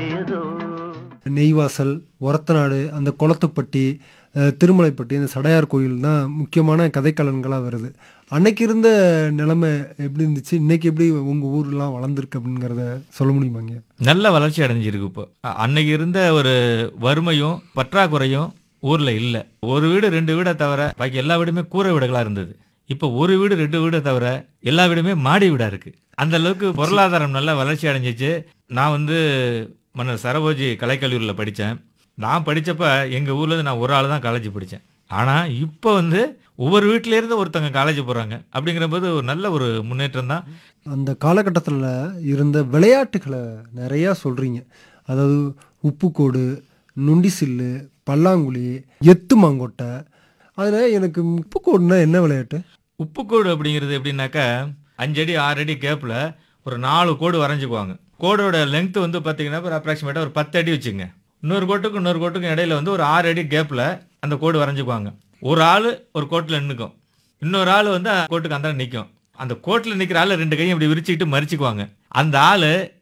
ஏதோ நெய்வாசல் ஒரத்தநாடு அந்த குளத்துப்பட்டி அஹ், திருமலைப்பட்டி இந்த சடையார் கோயில் தான் முக்கியமான கதைக்களன்களாக வருது அன்னைக்கு இருந்த நிலைமை எப்படி இருந்துச்சு இன்னைக்கு எப்படி உங்கள் ஊர்லாம் வளர்ந்துருக்கு அப்படிங்கிறத சொல்ல முடியுமாங்க நல்ல வளர்ச்சி அடைஞ்சிருக்கு இப்போ அ- அன்னைக்கு இருந்த ஒரு வறுமையும் பற்றாக்குறையும் ஊர்ல இல்ல ஒரு வீடு ரெண்டு வீடை தவிர பாக்கி எல்லா வீடுமே கூரை வீடுகளா இருந்தது இப்போ ஒரு வீடு ரெண்டு வீடை தவிர எல்லா வீடுமே மாடி வீடா இருக்கு அந்த அளவுக்கு பொருளாதாரம் நல்லா வளர்ச்சி அடைஞ்சிச்சு நான் வந்து மன்னர் சரபோஜி கலைக்கல்லூரியில் படித்தேன் நான் படிச்சப்ப எங்க ஊர்ல இருந்து நான் ஒரு ஆள் தான் காலேஜ் படித்தேன் ஆனா இப்போ வந்து ஒவ்வொரு வீட்டில இருந்து ஒருத்தங்க காலேஜ் போறாங்க அப்படிங்கிற போது ஒரு நல்ல ஒரு முன்னேற்றம் தான் அந்த காலகட்டத்தில் இருந்த விளையாட்டுகளை நிறையா சொல்கிறீங்க அதாவது உப்புக்கோடு நுண்டிசில்லு பல்லாங்குழி எத்து மாங்கொட்டை அதில் எனக்கு உப்புக்கோடுனா என்ன விளையாட்டு உப்புக்கோடு அப்படிங்கிறது எப்படின்னாக்கா அஞ்சடி ஆறு அடி கேப்பில் ஒரு நாலு கோடு வரைஞ்சுக்குவாங்க கோடோட லெங்த் வந்து பார்த்தீங்கன்னா ஒரு அப்ராக்சிமேட்டாக ஒரு பத்து அடி வச்சுங்க இன்னொரு கோட்டுக்கும் இன்னொரு கோட்டுக்கும் இடையில வந்து ஒரு ஆறு அடி கேப்பில் அந்த கோடு வரைஞ்சுக்குவாங்க ஒரு ஆள் ஒரு கோட்டில் நின்றுக்கும் இன்னொரு ஆள் வந்து அந்த கோட்டுக்கு அந்த நிற்கும் அந்த கோட்டில் நிற்கிற ஆள் ரெண்டு கையும் இப்படி விரிச்சுக்கிட்டு மறிச்சுக்குவாங்க அந்த ஆள்